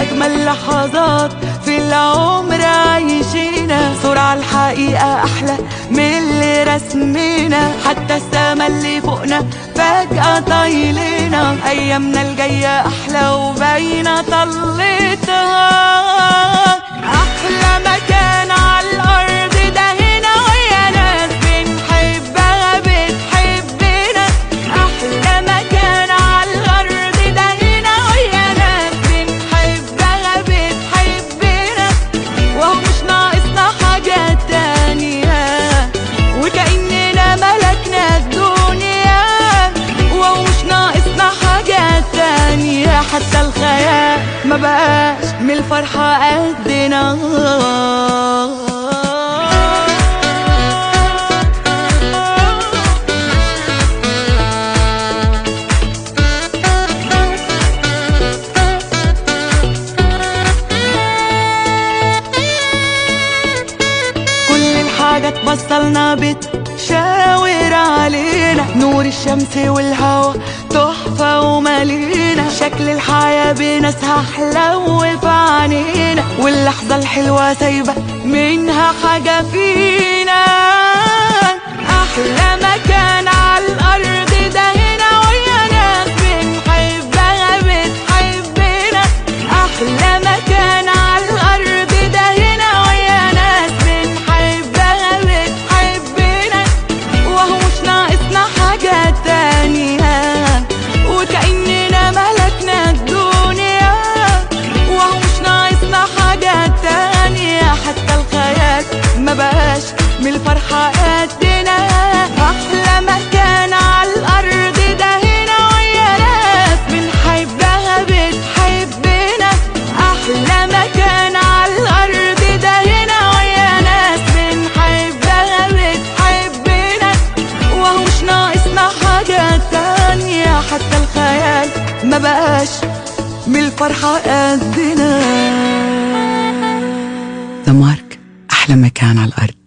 أجمل لحظات في العمر عايشينا صورة على الحقيقة أحلى من اللي رسمينا حتى السما اللي فوقنا فجأة طايلينا أيامنا الجاية أحلى وباينة طلتها أحلى مكان على الأرض ده هنا ويا ناس بنحبها بتحبنا أحلى مكان على الأرض ده هنا ويا ناس بنحبها بتحبنا وهو مش ناقصنا حاجة تانية وكأننا ملكنا الدنيا وهو مش ناقصنا حاجة تانية حتى الخيال ما بقاش من الفرحة قدنا كل الحاجات بصلنا بتشاور علينا نور الشمس والهوا تحفة ومالينا شكل الحياة بناسها حلو في عينينا واللحظة الحلوة سايبة منها حاجة فينا أحلى مكان على الأرض ده هنا ويا ناس بنحبها بتحبنا أحلى مكان على الأرض ده هنا ويا ناس بنحبها بتحبنا وهو مش ناقصنا حاجة تانية وكأننا ملكنا الدنيا وهو مش ناقصنا حاجة تانية حتى الخيال ما بقاش من الفرحة قدنا أحلى مكان على الأرض ده هنا ويا ناس بنحبها بتحبنا أحلى مكان على الأرض ده هنا ويا ناس بنحبها بتحبنا وهو مش ناقصنا حاجة تانية حتى الخيال ما بقاش من الفرحة قدنا ذا مارك أحلى مكان على الأرض